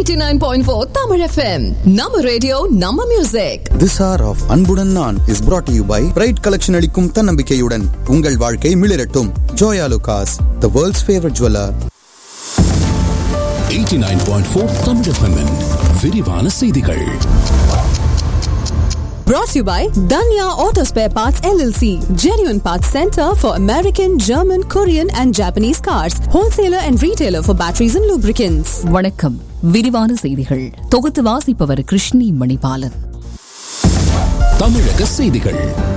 89.4 Tamil FM. நம்ம radio நம்ம music This hour of அன்புடன் நான் is brought to you by Pride collection அளிக்கும் தன்னம்பிக்கையுடன் உங்கள் வாழ்க்கை மிளிரட்டும் Joya லுகாஸ் the world's favorite jeweler 89.4 Tamil FM -இன் விரிவான செய்திகள் brought to you by Danya Auto Spare Parts LLC. Genuine Parts Center for American, German, Korean and Japanese cars. Wholesaler and retailer for batteries and lubricants. வணக்கம் விரிவான செய்திகள் தொகுத்து வாசிப்பவர் கிருஷ்ணி மணிபாலன் தமிழக செய்திகள்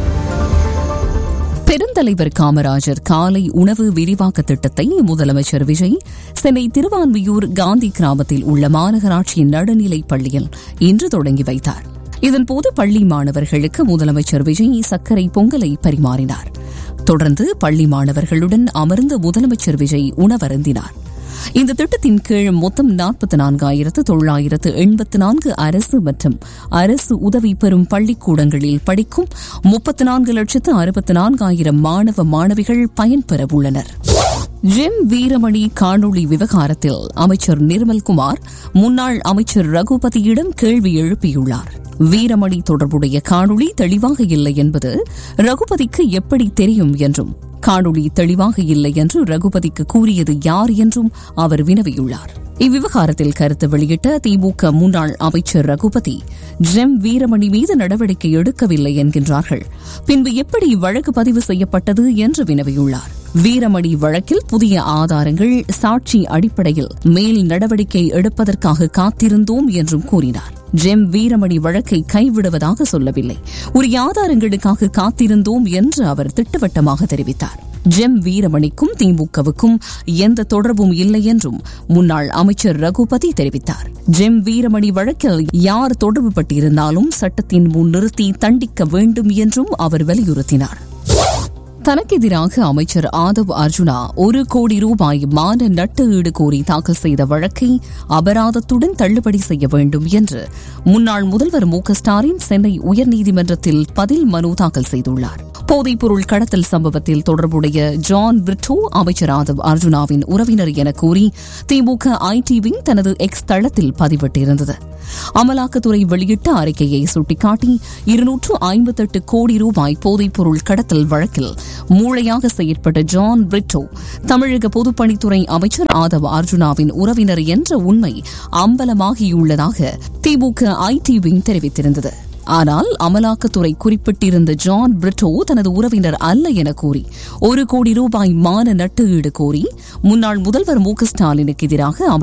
பெருந்தலைவர் காமராஜர் காலை உணவு விரிவாக்க திட்டத்தை முதலமைச்சர் விஜய் சென்னை திருவான்மியூர் காந்தி கிராமத்தில் உள்ள மாநகராட்சி நடுநிலைப் பள்ளியில் இன்று தொடங்கி வைத்தார் இதன்போது பள்ளி மாணவர்களுக்கு முதலமைச்சர் விஜய் சர்க்கரை பொங்கலை பரிமாறினார் தொடர்ந்து பள்ளி மாணவர்களுடன் அமர்ந்து முதலமைச்சர் விஜய் உணவருந்தினார் இந்த திட்டத்தின் கீழ் மொத்தம் நாற்பத்தி நான்காயிரத்து தொள்ளாயிரத்து எண்பத்து நான்கு அரசு மற்றும் அரசு உதவி பெறும் பள்ளிக்கூடங்களில் படிக்கும் முப்பத்து நான்கு லட்சத்து அறுபத்து நான்காயிரம் மாணவ மாணவிகள் பயன்பெற உள்ளனர் ஜிம் வீரமணி காணொளி விவகாரத்தில் அமைச்சர் நிர்மல்குமார் முன்னாள் அமைச்சர் ரகுபதியிடம் கேள்வி எழுப்பியுள்ளார் வீரமணி தொடர்புடைய காணொளி தெளிவாக இல்லை என்பது ரகுபதிக்கு எப்படி தெரியும் என்றும் காணொளி தெளிவாக இல்லை என்று ரகுபதிக்கு கூறியது யார் என்றும் அவர் வினவியுள்ளார் இவ்விவகாரத்தில் கருத்து வெளியிட்ட திமுக முன்னாள் அமைச்சர் ரகுபதி ஜெம் வீரமணி மீது நடவடிக்கை எடுக்கவில்லை என்கின்றார்கள் பின்பு எப்படி வழக்கு பதிவு செய்யப்பட்டது என்று வினவியுள்ளார் வீரமணி வழக்கில் புதிய ஆதாரங்கள் சாட்சி அடிப்படையில் மேல் நடவடிக்கை எடுப்பதற்காக காத்திருந்தோம் என்றும் கூறினார் ஜெம் வீரமணி வழக்கை கைவிடுவதாக சொல்லவில்லை உரிய ஆதாரங்களுக்காக காத்திருந்தோம் என்று அவர் திட்டவட்டமாக தெரிவித்தார் ஜெம் வீரமணிக்கும் திமுகவுக்கும் எந்த தொடர்பும் இல்லை என்றும் முன்னாள் அமைச்சர் ரகுபதி தெரிவித்தார் ஜெம் வீரமணி வழக்கில் யார் தொடர்பு பட்டிருந்தாலும் சட்டத்தின் முன் நிறுத்தி தண்டிக்க வேண்டும் என்றும் அவர் வலியுறுத்தினார் தனக்கெதிராக அமைச்சர் ஆதவ் அர்ஜுனா ஒரு கோடி ரூபாய் மான நட்டு ஈடு கோரி தாக்கல் செய்த வழக்கை அபராதத்துடன் தள்ளுபடி செய்ய வேண்டும் என்று முன்னாள் முதல்வர் மு ஸ்டாலின் சென்னை உயர்நீதிமன்றத்தில் பதில் மனு தாக்கல் செய்துள்ளார் போதைப்பொருள் கடத்தல் சம்பவத்தில் தொடர்புடைய ஜான் பிரிட்டோ அமைச்சர் ஆதவ் அர்ஜுனாவின் உறவினர் என கூறி திமுக ஐடி விங் தனது எக்ஸ் தளத்தில் பதிவிட்டிருந்தது அமலாக்கத்துறை வெளியிட்ட அறிக்கையை சுட்டிக்காட்டி இருநூற்று ஐம்பத்தெட்டு கோடி ரூபாய் போதைப்பொருள் கடத்தல் வழக்கில் மூளையாக செயற்பட்ட ஜான் பிரிட்டோ தமிழக பொதுப்பணித்துறை அமைச்சர் ஆதவ் அர்ஜுனாவின் உறவினர் என்ற உண்மை அம்பலமாகியுள்ளதாக திமுக ஐடி விங் தெரிவித்திருந்தது ஆனால் அமலாக்கத்துறை குறிப்பிட்டிருந்த ஜான் பிரிட்டோ தனது உறவினர் அல்ல என கூறி ஒரு கோடி ரூபாய் மான நட்டு ஈடு கோரி முன்னாள் முதல்வர் மு ஸ்டாலினுக்கு எதிராக